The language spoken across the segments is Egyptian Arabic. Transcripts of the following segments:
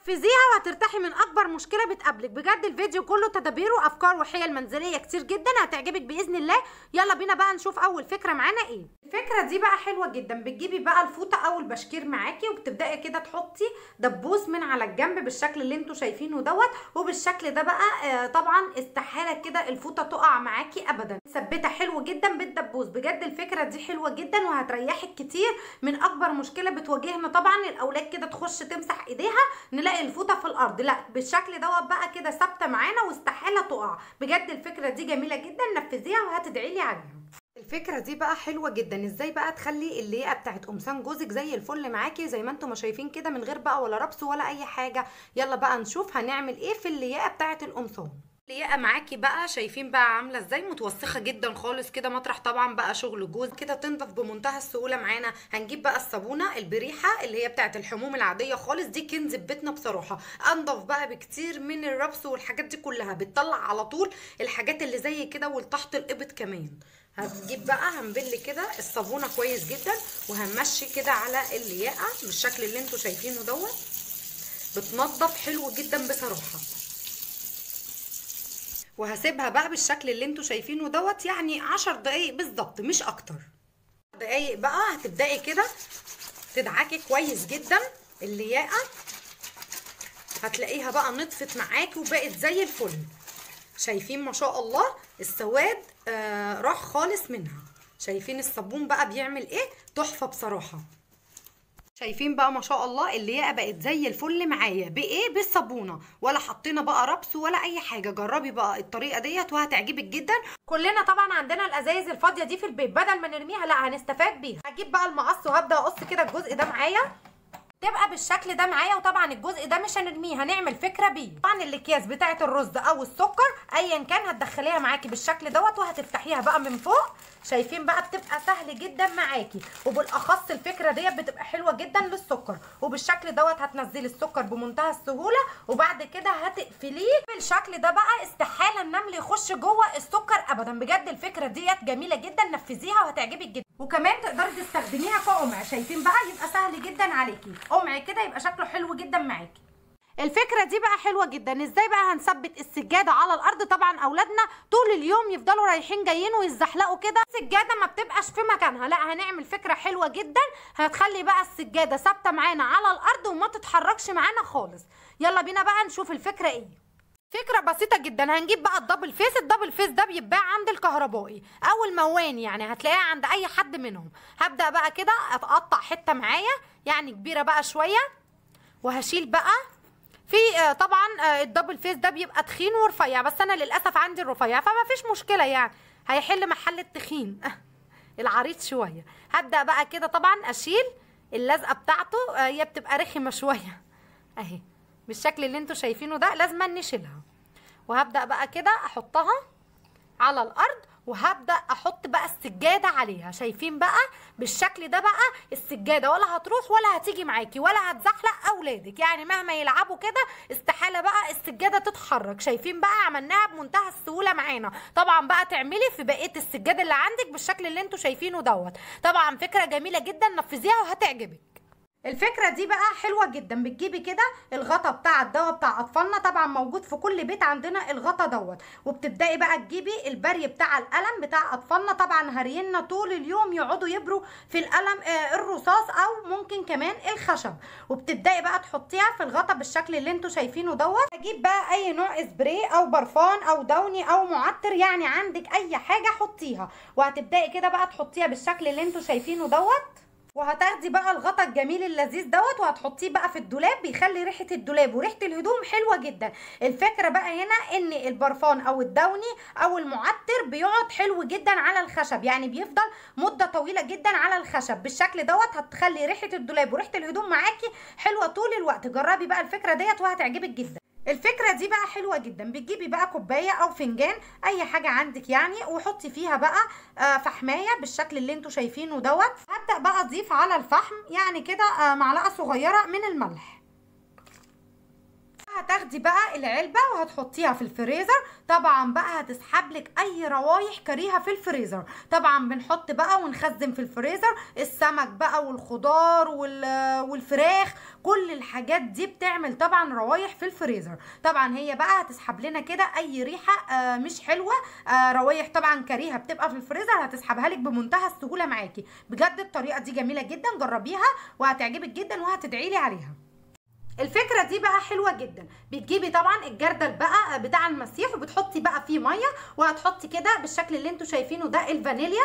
نفذيها وهترتاحي من اكبر مشكله بتقابلك بجد الفيديو كله تدابير وافكار وحيل منزليه كتير جدا هتعجبك باذن الله يلا بينا بقى نشوف اول فكره معانا ايه الفكره دي بقى حلوه جدا بتجيبي بقى الفوطه او البشكير معاكي وبتبداي كده تحطي دبوس من على الجنب بالشكل اللي انتوا شايفينه دوت وبالشكل ده بقى آه طبعا استحاله كده الفوطه تقع معاكي ابدا مثبته حلو جدا بالدبوس بجد الفكره دي حلوه جدا وهتريحك كتير من اكبر مشكله بتواجهنا طبعا الاولاد كده تخش تمسح ايديها نلاقي الفوطه في الارض لا بالشكل دوت بقى كده ثابته معانا واستحاله تقع بجد الفكره دي جميله جدا نفذيها وهتدعي لي عليها الفكره دي بقى حلوه جدا ازاي بقى تخلي اللياقه بتاعت قمصان جوزك زي الفل معاكي زي ما انتم ما شايفين كده من غير بقى ولا ربس ولا اي حاجه يلا بقى نشوف هنعمل ايه في اللياقه بتاعت القمصان اللياقه معاكي بقى شايفين بقى عامله ازاي متوسخه جدا خالص كده مطرح طبعا بقى شغل جوز كده تنضف بمنتهى السهوله معانا هنجيب بقى الصابونه البريحه اللي هي بتاعت الحموم العاديه خالص دي كنز في بيتنا بصراحه انضف بقى بكتير من الربس والحاجات دي كلها بتطلع على طول الحاجات اللي زي كده والتحت الابط كمان هنجيب بقى هنبل كده الصابونه كويس جدا وهنمشي كده على اللياقه بالشكل اللي انتوا شايفينه دوت بتنضف حلو جدا بصراحه وهسيبها بقى بالشكل اللي انتوا شايفينه دوت يعني عشر دقايق بالظبط مش اكتر دقايق بقى هتبداي كده تدعكي كويس جدا اللياقه هتلاقيها بقى نطفت معاكي وبقت زي الفل شايفين ما شاء الله السواد آه راح خالص منها شايفين الصابون بقى بيعمل ايه تحفه بصراحه شايفين بقى ما شاء الله اللياقه بقت زي الفل معايا بايه بالصابونه ولا حطينا بقى ربس ولا اي حاجه جربي بقى الطريقه ديت وهتعجبك جدا كلنا طبعا عندنا الازايز الفاضيه دي في البيت بدل ما نرميها لا هنستفاد بيها هجيب بقى المقص وهبدا اقص كده الجزء ده معايا تبقى بالشكل ده معايا وطبعا الجزء ده مش هنرميه هنعمل فكره بيه طبعا الاكياس بتاعه الرز او السكر ايا كان هتدخليها معاكي بالشكل دوت وهتفتحيها بقى من فوق شايفين بقى بتبقى سهل جدا معاكي وبالاخص الفكره ديت بتبقى حلوه جدا للسكر وبالشكل دوت هتنزلي السكر بمنتهى السهوله وبعد كده هتقفليه بالشكل ده بقى استحاله النمل يخش جوه السكر ابدا بجد الفكره ديت جميله جدا نفذيها وهتعجبك جدا وكمان تقدري تستخدميها كقمع شايفين بقى يبقى سهل جدا عليكي قمع كده يبقى شكله حلو جدا معاكي الفكره دي بقى حلوه جدا ازاي بقى هنثبت السجاده على الارض طبعا اولادنا طول اليوم يفضلوا رايحين جايين ويزحلقوا كده السجاده ما بتبقاش في مكانها لا هنعمل فكره حلوه جدا هتخلي بقى السجاده ثابته معانا على الارض وما تتحركش معانا خالص يلا بينا بقى نشوف الفكره ايه فكرة بسيطة جدا هنجيب بقى الدبل فيس الدبل فيس ده بيتباع عند الكهربائي او المواني يعني هتلاقيها عند اي حد منهم هبدأ بقى كده اتقطع حتة معايا يعني كبيرة بقى شوية وهشيل بقى في طبعا الدبل فيس ده بيبقى تخين ورفيع بس انا للاسف عندي الرفيع فما فيش مشكله يعني هيحل محل التخين العريض شويه هبدا بقى كده طبعا اشيل اللزقه بتاعته هي بتبقى رخمه شويه اهي بالشكل اللي انتوا شايفينه ده لازم نشيلها وهبدا بقى كده احطها على الارض وهبدا احط بقى السجاده عليها شايفين بقى بالشكل ده بقى السجاده ولا هتروح ولا هتيجي معاكي ولا هتزحلق اولادك يعني مهما يلعبوا كده استحاله بقى السجاده تتحرك شايفين بقى عملناها بمنتهى السهوله معانا طبعا بقى تعملي في بقيه السجاده اللي عندك بالشكل اللي انتوا شايفينه دوت طبعا فكره جميله جدا نفذيها وهتعجبك الفكره دي بقى حلوه جدا بتجيبي كده الغطا بتاع الدواء بتاع اطفالنا طبعا موجود في كل بيت عندنا الغطا دوت وبتبداي بقى تجيبي البري بتاع القلم بتاع اطفالنا طبعا هرينا طول اليوم يقعدوا يبروا في القلم آه الرصاص او ممكن كمان الخشب وبتبداي بقى تحطيها في الغطا بالشكل اللي انتوا شايفينه دوت اجيب بقى اي نوع سبراي او برفان او دوني او معطر يعني عندك اي حاجه حطيها وهتبداي كده بقى تحطيها بالشكل اللي انتوا شايفينه دوت وهتاخدي بقى الغطا الجميل اللذيذ دوت وهتحطيه بقى في الدولاب بيخلي ريحه الدولاب وريحه الهدوم حلوه جدا الفكره بقى هنا ان البرفان او الدوني او المعطر بيقعد حلو جدا على الخشب يعني بيفضل مده طويله جدا على الخشب بالشكل دوت هتخلي ريحه الدولاب وريحه الهدوم معاكي حلوه طول الوقت جربي بقى الفكره ديت وهتعجبك جدا الفكره دي بقى حلوه جدا بتجيبي بقى كوبايه او فنجان اي حاجه عندك يعني وحطي فيها بقى آه فحمايه بالشكل اللي انتوا شايفينه دوت هبدا بقى اضيف على الفحم يعني كده آه معلقه صغيره من الملح وهتاخدي بقى العلبه وهتحطيها في الفريزر طبعا بقى هتسحب لك اي روايح كريهه في الفريزر طبعا بنحط بقى ونخزن في الفريزر السمك بقى والخضار وال- والفراخ كل الحاجات دي بتعمل طبعا روايح في الفريزر طبعا هي بقى هتسحب لنا كده اي ريحه آه، مش حلوه آه، روايح طبعا كريهه بتبقى في الفريزر هتسحبها لك بمنتهى السهوله معاكي بجد الطريقه دي جميله جدا جربيها وهتعجبك جدا وهتدعي لي عليها الفكره دي بقى حلوه جدا بتجيبي طبعا الجردل بقى بتاع المسيح وبتحطي بقى فيه ميه وهتحطي كده بالشكل اللي انتوا شايفينه ده الفانيليا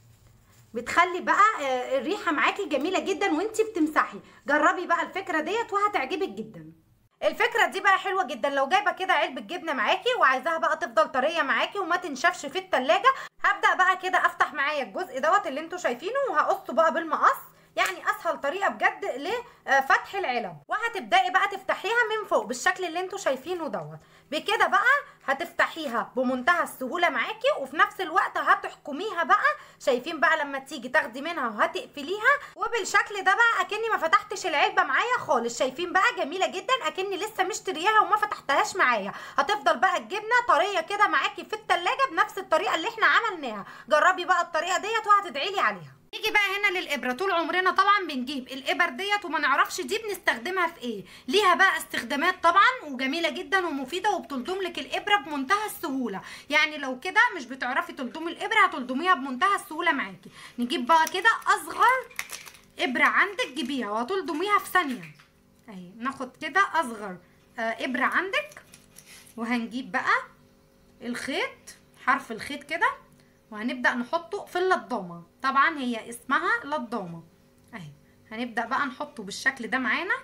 بتخلي بقى آه، الريحه معاكي جميله جدا وانتي بتمسحي جربي بقى الفكره ديت وهتعجبك جدا الفكره دي بقى حلوه جدا لو جايبه كده علبه جبنه معاكي وعايزاها بقى تفضل طريه معاكي وما تنشفش في التلاجة هبدا بقى كده افتح معايا الجزء دوت اللي انتوا شايفينه وهقصه بقى بالمقص يعني اسهل طريقه بجد لفتح العلب وهتبداي بقى تفتحيها من فوق بالشكل اللي انتوا شايفينه دوت بكده بقى هتفتحيها بمنتهى السهوله معاكي وفي نفس الوقت هتحكميها بقى شايفين بقى لما تيجي تاخدي منها وهتقفليها وبالشكل ده بقى اكني ما فتحتش العلبه معايا خالص شايفين بقى جميله جدا اكني لسه مشترياها وما فتحتهاش معايا هتفضل بقى الجبنه طريه كده معاكي في التلاجة بنفس الطريقه اللي احنا عملناها جربي بقى الطريقه ديت وهتدعي لي عليها نيجي بقى هنا للابره طول عمرنا طبعا بنجيب الابر ديت وما نعرفش دي بنستخدمها في ايه ليها بقى استخدامات طبعا وجميله جدا ومفيده وبتلضم لك الابره بمنتهى السهوله يعني لو كده مش بتعرفي تلضمي الابره هتلضميها بمنتهى السهوله معاكي نجيب بقى كده اصغر ابره عندك جيبيها وهتلضميها في ثانيه اهي ناخد كده اصغر آه، ابره عندك وهنجيب بقى الخيط حرف الخيط كده وهنبدأ نحطه في اللضامة طبعا هي اسمها لضامة اهي هنبدأ بقى نحطه بالشكل ده معانا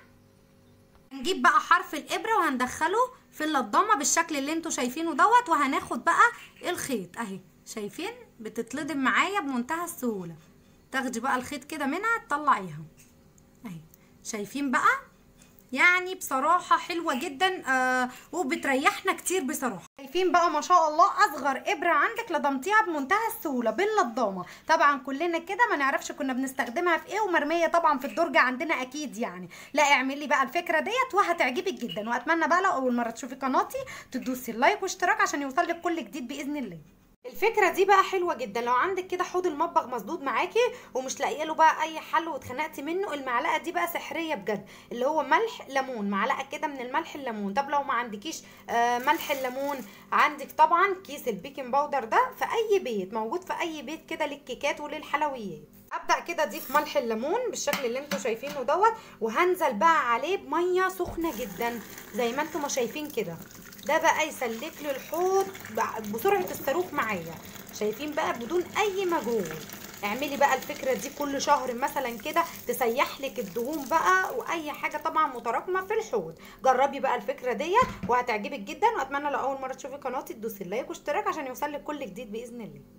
هنجيب بقى حرف الإبرة وهندخله في اللضامة بالشكل اللي انتوا شايفينه دوت وهناخد بقى الخيط اهي شايفين بتتلضم معايا بمنتهى السهولة تاخدي بقى الخيط كده منها تطلعيها اهي شايفين بقى يعني بصراحة حلوة جدا آه وبتريحنا كتير بصراحة شايفين بقى ما شاء الله أصغر إبرة عندك لضمتيها بمنتهى السهولة باللضامة طبعا كلنا كده ما نعرفش كنا بنستخدمها في إيه ومرمية طبعا في الدرج عندنا أكيد يعني لا اعملي بقى الفكرة ديت وهتعجبك جدا وأتمنى بقى لو أول مرة تشوفي قناتي تدوسي اللايك واشتراك عشان يوصلك كل جديد بإذن الله الفكره دي بقى حلوه جدا لو عندك كده حوض المطبخ مسدود معاكي ومش لاقيه له بقى اي حل واتخنقتي منه المعلقه دي بقى سحريه بجد اللي هو ملح ليمون معلقه كده من الملح الليمون طب لو ما عندكيش آه ملح الليمون عندك طبعا كيس البيكنج باودر ده في اي بيت موجود في اي بيت كده للكيكات وللحلويات ابدا كده اضيف ملح الليمون بالشكل اللي انتوا شايفينه دوت وهنزل بقى عليه بميه سخنه جدا زي ما انتوا ما شايفين كده ده بقى يسلك لي الحوض بسرعه الصاروخ معايا شايفين بقى بدون اي مجهود اعملي بقى الفكره دي كل شهر مثلا كده تسيح لك الدهون بقى واي حاجه طبعا متراكمه في الحوض جربي بقى الفكره ديت وهتعجبك جدا واتمنى لو اول مره تشوفي قناتي تدوسي اللايك واشتراك عشان يوصلك كل جديد باذن الله